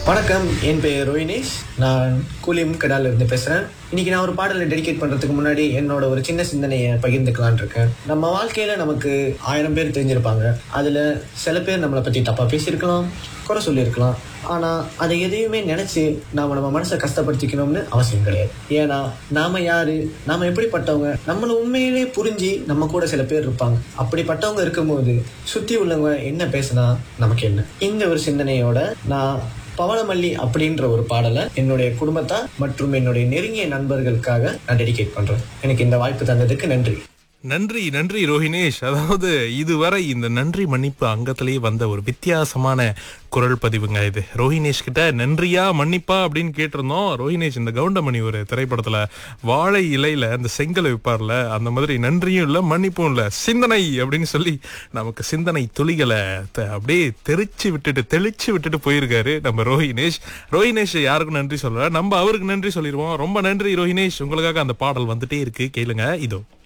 வணக்கம் என் பெயர் ரோயினேஷ் நான் கூலிம் கடால இருந்து பேசுறேன் இன்னைக்கு நான் ஒரு பாடலை டெடிகேட் பண்றதுக்கு முன்னாடி என்னோட ஒரு சின்ன சிந்தனையை பகிர்ந்துக்கலாம்னு இருக்கேன் நம்ம வாழ்க்கையில நமக்கு ஆயிரம் பேர் தெரிஞ்சிருப்பாங்க அதுல சில பேர் நம்மளை பத்தி தப்பா பேசியிருக்கலாம் குறை சொல்லியிருக்கலாம் ஆனா அதை எதையுமே நினைச்சு நாம நம்ம மனசை கஷ்டப்படுத்திக்கணும்னு அவசியம் கிடையாது ஏன்னா நாம யாரு நாம எப்படிப்பட்டவங்க நம்மள உண்மையிலே புரிஞ்சு நம்ம கூட சில பேர் இருப்பாங்க அப்படிப்பட்டவங்க இருக்கும்போது சுத்தி உள்ளவங்க என்ன பேசினா நமக்கு என்ன இந்த ஒரு சிந்தனையோட நான் பவளமல்லி அப்படின்ற ஒரு பாடலை என்னுடைய குடும்பத்தார் மற்றும் என்னுடைய நெருங்கிய நண்பர்களுக்காக நான் டெடிகேட் பண்றேன் எனக்கு இந்த வாய்ப்பு தந்ததுக்கு நன்றி நன்றி நன்றி ரோஹினேஷ் அதாவது இதுவரை இந்த நன்றி மன்னிப்பு அங்கத்திலேயே வந்த ஒரு வித்தியாசமான குரல் பதிவுங்க இது ரோஹினேஷ் கிட்ட நன்றியா மன்னிப்பா அப்படின்னு கேட்டிருந்தோம் ரோஹினேஷ் இந்த கவுண்டமணி ஒரு திரைப்படத்துல வாழை இலையில அந்த செங்கலை வைப்பார்ல அந்த மாதிரி நன்றியும் இல்ல மன்னிப்பும் இல்ல சிந்தனை அப்படின்னு சொல்லி நமக்கு சிந்தனை துளிகளை த- அப்படியே தெரிச்சு விட்டுட்டு தெளிச்சு விட்டுட்டு போயிருக்காரு நம்ம ரோஹினேஷ் ரோஹினேஷ் யாருக்கும் நன்றி சொல்லல நம்ம அவருக்கு நன்றி சொல்லிடுவோம் ரொம்ப நன்றி ரோஹினேஷ் உங்களுக்காக அந்த பாடல் வந்துட்டே இருக்கு கேளுங்க இதோ